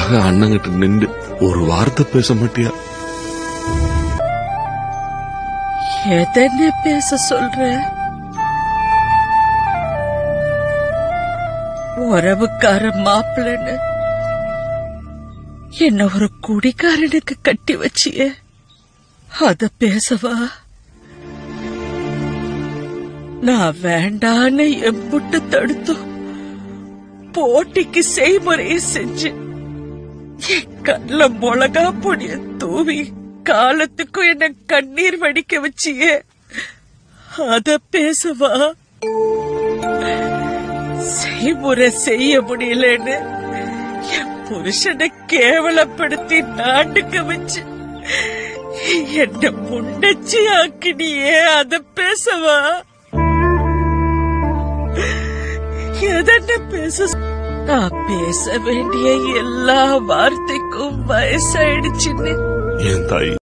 எனக்காக அண்ணங்கிட்ட நின்று ஒரு வார்த்தை பேச மாட்டியா எதன்னு பேச சொல்ற உறவுக்கார மாப்பிள்ளன்னு என்ன ஒரு குடிகாரனுக்கு கட்டி வச்சியே அத பேசவா நான் வேண்டான்னு எம்புட்டு தடுத்தோம் போட்டிக்கு செய்முறையை செஞ்சு என் கண்ணுல மிளகா பொடிய தூவி காலத்துக்கும் என்ன கண்ணீர் வடிக்க வச்சியே அத பேசவா செய்முறை செய்ய முடியலன்னு என் புருஷனை கேவலப்படுத்தி நாட்டுக்கு வச்சு என்ன முன்னச்சி ஆக்கினியே அத பேசவா எதென்ன பேச நான் பேச வேண்டிய எல்லா வார்த்தைக்கும் வயசாயிடுச்சுன்னு என் தாய்